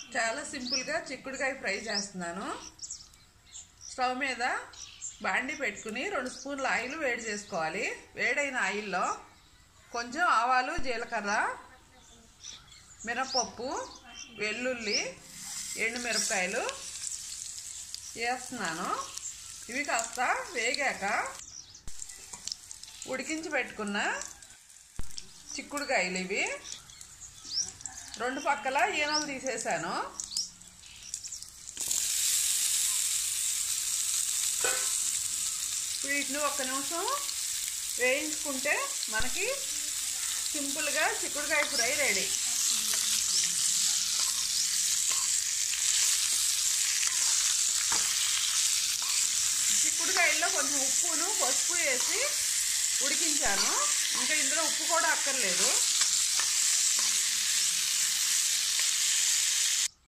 చాలా సింపుల్గా చిక్కుడుకాయ ఫ్రై చేస్తున్నాను స్టవ్ మీద బాండి పెట్టుకుని రెండు స్పూన్ల ఆయిల్ వేడి చేసుకోవాలి వేడైన ఆయిల్లో కొంచెం ఆవాలు జీలకర్ర మినపప్పు వెల్లుల్లి ఎండుమిరపకాయలు వేస్తున్నాను ఇవి కాస్త వేగాక ఉడికించి పెట్టుకున్న చిక్కుడుకాయలు ఇవి రెండు పక్కల ఈనలు తీసేసాను వీటిని ఒక్క నిమిషం వేయించుకుంటే మనకి సింపుల్గా చిక్కుడుకాయ ఫ్రై రెడీ చిక్కుడుకాయల్లో కొంచెం ఉప్పును పసుపు వేసి ఉడికించాను ఇంకా ఇందులో ఉప్పు కూడా అక్కర్లేదు